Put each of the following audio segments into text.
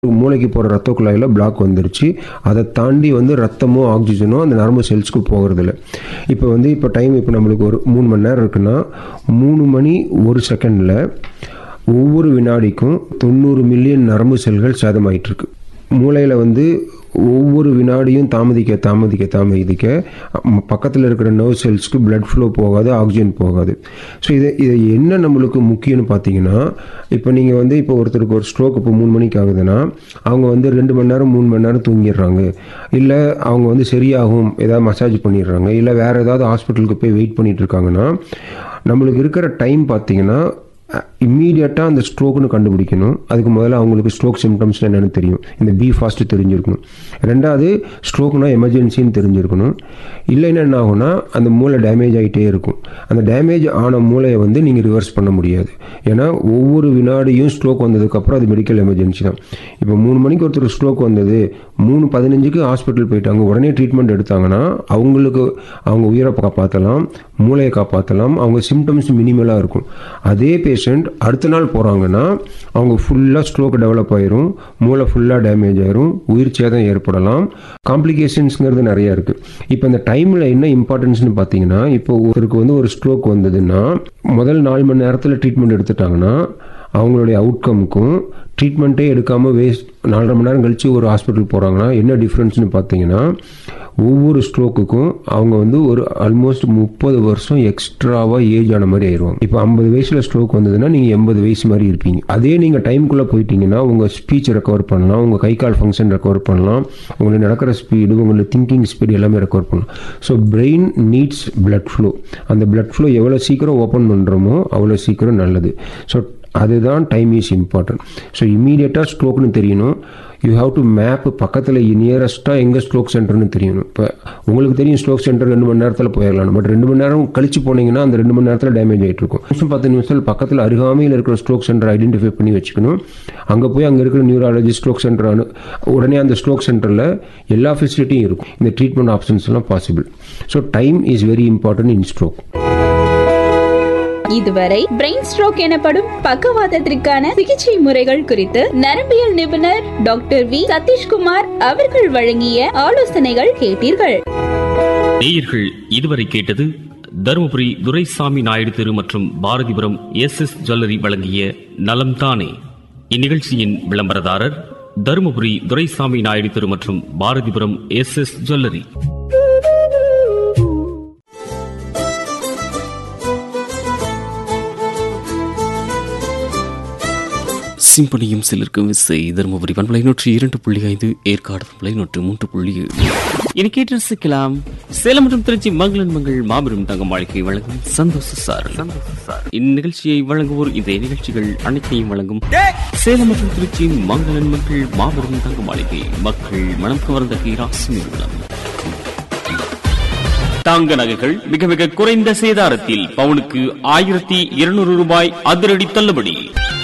மூளைக்கு போகிற ரத்த குழாயில் பிளாக் வந்துருச்சு அதை தாண்டி வந்து ரத்தமோ ஆக்சிஜனோ அந்த நரம்பு செல்ஸ்க்கு போகிறதில்ல இப்போ வந்து இப்போ டைம் இப்போ நம்மளுக்கு ஒரு மூணு மணி நேரம் இருக்குன்னா மூணு மணி ஒரு செகண்டில் ஒவ்வொரு வினாடிக்கும் தொண்ணூறு மில்லியன் நரம்பு செல்கள் சேதமாயிட்டு இருக்கு மூளையில் வந்து ஒவ்வொரு வினாடியும் தாமதிக்க தாமதிக்க தாமதிக்க பக்கத்தில் இருக்கிற நர்வ் செல்ஸ்க்கு பிளட் ஃப்ளோ போகாது ஆக்சிஜன் போகாது ஸோ இதை இதை என்ன நம்மளுக்கு முக்கியம்னு பார்த்தீங்கன்னா இப்போ நீங்கள் வந்து இப்போ ஒருத்தருக்கு ஒரு ஸ்ட்ரோக் இப்போ மூணு மணிக்கு ஆகுதுன்னா அவங்க வந்து ரெண்டு மணி நேரம் மூணு மணி நேரம் தூங்கிடுறாங்க இல்லை அவங்க வந்து சரியாகும் ஏதாவது மசாஜ் பண்ணிடுறாங்க இல்லை வேறு ஏதாவது ஹாஸ்பிட்டலுக்கு போய் வெயிட் பண்ணிட்டு இருக்காங்கன்னா நம்மளுக்கு இருக்கிற டைம் பார்த்தீங்கன்னா இம்மீடியட்டாக அந்த ஸ்ட்ரோக்னு கண்டுபிடிக்கணும் அதுக்கு முதல்ல அவங்களுக்கு ஸ்ட்ரோக் சிம்டம்ஸ் என்னென்னு தெரியும் இந்த பி ஃபாஸ்ட்டு தெரிஞ்சிருக்கணும் ரெண்டாவது ஸ்ட்ரோக்னா எமர்ஜென்சின்னு தெரிஞ்சிருக்கணும் இல்லைன்னா என்ன ஆகும்னா அந்த மூளை டேமேஜ் ஆகிட்டே இருக்கும் அந்த டேமேஜ் ஆன மூளையை வந்து நீங்கள் ரிவர்ஸ் பண்ண முடியாது ஏன்னா ஒவ்வொரு வினாடியும் ஸ்ட்ரோக் வந்ததுக்கப்புறம் அது மெடிக்கல் எமர்ஜென்சி தான் இப்போ மூணு மணிக்கு ஒருத்தர் ஸ்ட்ரோக் வந்தது மூணு பதினஞ்சுக்கு ஹாஸ்பிட்டல் போயிட்டாங்க உடனே ட்ரீட்மெண்ட் எடுத்தாங்கன்னா அவங்களுக்கு அவங்க உயிரை காப்பாற்றலாம் மூளையை காப்பாற்றலாம் அவங்க சிம்டம்ஸ் மினிமலாக இருக்கும் அதே பேஷண்ட் அடுத்த நாள் போகிறாங்கன்னா அவங்க ஃபுல்லாக ஸ்ட்ரோக் டெவலப் ஆயிரும் மூளை ஃபுல்லாக டேமேஜ் ஆயிரும் உயிர் சேதம் ஏற்படலாம் காம்ப்ளிகேஷன்ஸ்ங்கிறது நிறைய இருக்குது இப்போ இந்த டைமில் என்ன இம்பார்ட்டன்ஸ்னு பார்த்தீங்கன்னா இப்போ ஒருத்தருக்கு வந்து ஒரு ஸ்ட்ரோக் வந்ததுன்னா முதல் நாலு மணி நேரத்தில் ட்ரீட்மெண்ட் எடுத்துட்டாங்கன்னா அவங்களுடைய அவுட்கமுக்கும் ட்ரீட்மெண்ட்டே எடுக்காமல் வேஸ்ட் நாலரை மணி நேரம் கழித்து ஒரு ஹாஸ்பிட்டல் போகிறாங்கன்னா என்ன டிஃப்ரென்ஸ்னு பார்த்தீங்கன்னா ஒவ்வொரு ஸ்ட்ரோக்குக்கும் அவங்க வந்து ஒரு ஆல்மோஸ்ட் முப்பது வருஷம் எக்ஸ்ட்ராவாக ஏஜ் ஆன மாதிரி ஆயிடுவாங்க இப்போ ஐம்பது வயசில் ஸ்ட்ரோக் வந்ததுன்னா நீங்கள் எண்பது வயசு மாதிரி இருப்பீங்க அதே நீங்கள் டைம்குள்ளே போயிட்டீங்கன்னா உங்கள் ஸ்பீச் ரெக்கவர் பண்ணலாம் உங்கள் கை கால் ஃபங்க்ஷன் ரெக்கவர் பண்ணலாம் உங்களுக்கு நடக்கிற ஸ்பீடு உங்களோட திங்கிங் ஸ்பீடு எல்லாமே ரெக்கவர் பண்ணலாம் so brain needs blood flow அந்த பிளட் ஃப்ளோ எவ்வளோ சீக்கிரம் ஓப்பன் பண்ணுறோமோ அவ்வளோ சீக்கிரம் நல்லது ஸோ அதுதான் டைம் இஸ் இம்பார்ட்டன்ட் ஸோ இமீடியட்டாக ஸ்ட்ரோக்னு தெரியணும் யூ ஹாவ் டு மேப் பக்கத்தில் நியரஸ்ட்டாக எங்கே ஸ்ட்ரோக் சென்டர்னு தெரியணும் இப்போ உங்களுக்கு தெரியும் ஸ்ட்ரோக் சென்டர் ரெண்டு மணி நேரத்தில் போயிடலாம் பட் ரெண்டு மணி நேரம் கழிச்சு போனீங்கன்னா அந்த ரெண்டு மணி நேரத்தில் டேமேஜ் ஆகிட்டு இருக்கும் நிமிஷம் பத்து நிமிஷத்தில் பக்கத்தில் அருகாமையில் இருக்கிற ஸ்ட்ரோக் சென்டர் ஐடென்டிஃபை பண்ணி வச்சுக்கணும் அங்கே போய் அங்கே இருக்கிற நியூராலஜி ஸ்ட்ரோக் சென்டர் அனு உடனே அந்த ஸ்ட்ரோக் சென்டரில் எல்லா ஃபெசிலிட்டியும் இருக்கும் இந்த ட்ரீட்மெண்ட் ஆப்ஷன்ஸ் எல்லாம் possible so time is very important in stroke இதுவரை பிரெயின் ஸ்ட்ரோக் எனப்படும் பக்கவாதத்திற்கான சிகிச்சை முறைகள் குறித்து நரம்பியல் நிபுணர் டாக்டர் வி சதீஷ்குமார் அவர்கள் வழங்கிய ஆலோசனைகள் கேட்டீர்கள் நேயர்கள் இதுவரை கேட்டது தருமபுரி துரைசாமி நாயுடு தெரு மற்றும் பாரதிபுரம் எஸ் எஸ் ஜுவல்லரி வழங்கிய நலம் தானே இந்நிகழ்ச்சியின் விளம்பரதாரர் தருமபுரி துரைசாமி நாயுடு தெரு மற்றும் பாரதிபுரம் எஸ் எஸ் ஜுவல்லரி சிம்பனியும் சிலருக்கும் விசை தருமபுரி பண்பலை நூற்றி இரண்டு புள்ளி ஐந்து ஏற்காடு பண்பலை நூற்று மூன்று புள்ளி ஏழு இனி கேட்டு ரசிக்கலாம் சேலம் மற்றும் திருச்சி மங்களன் மங்கள் மாபெரும் தங்க வாழ்க்கை வழங்கும் சந்தோஷ சார் இந்நிகழ்ச்சியை வழங்குவோர் இந்த நிகழ்ச்சிகள் அனைத்தையும் வழங்கும் சேலம் மற்றும் திருச்சி மங்களன் மங்கள் மாபெரும் தங்க மாளிகை மக்கள் மனம் கவர்ந்த கீராசி நிறுவனம் தங்க நகைகள் மிக மிக குறைந்த சேதாரத்தில் பவுனுக்கு ஆயிரத்தி இருநூறு ரூபாய் அதிரடி தள்ளுபடி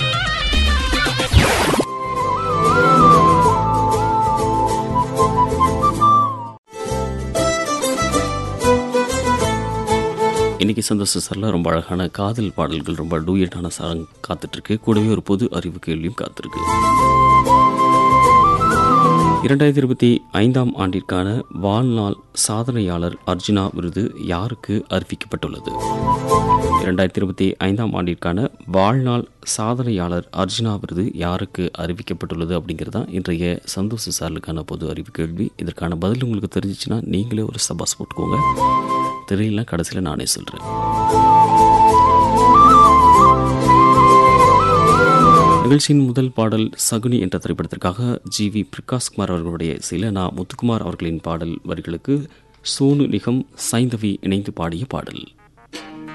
இன்னைக்கு சந்தோஷ சார்ல ரொம்ப அழகான காதல் பாடல்கள் ரொம்ப டூயட்டான சாங் காத்துட்டு இருக்கு கூடவே ஒரு பொது அறிவு கேள்வியும் காத்திருக்கு இரண்டாயிரத்தி இருபத்தி ஐந்தாம் ஆண்டிற்கான வாழ்நாள் சாதனையாளர் அர்ஜுனா விருது யாருக்கு அறிவிக்கப்பட்டுள்ளது இரண்டாயிரத்தி இருபத்தி ஐந்தாம் ஆண்டிற்கான வாழ்நாள் சாதனையாளர் அர்ஜுனா விருது யாருக்கு அறிவிக்கப்பட்டுள்ளது அப்படிங்கிறது தான் இன்றைய சந்தோஷ சார்லுக்கான பொது அறிவு கேள்வி இதற்கான பதில் உங்களுக்கு தெரிஞ்சிச்சுன்னா நீங்களே ஒரு சபாஸ் போட்டுக்கோங்க தெரியல கடைசியில் நானே சொல்கிறேன் நிகழ்ச்சியின் முதல் பாடல் சகுனி என்ற திரைப்படத்திற்காக ஜி வி பிரகாஷ்குமார் அவர்களுடைய சில நா முத்துக்குமார் அவர்களின் பாடல் வரிகளுக்கு சோனு நிகம் சைந்தவி இணைந்து பாடிய பாடல்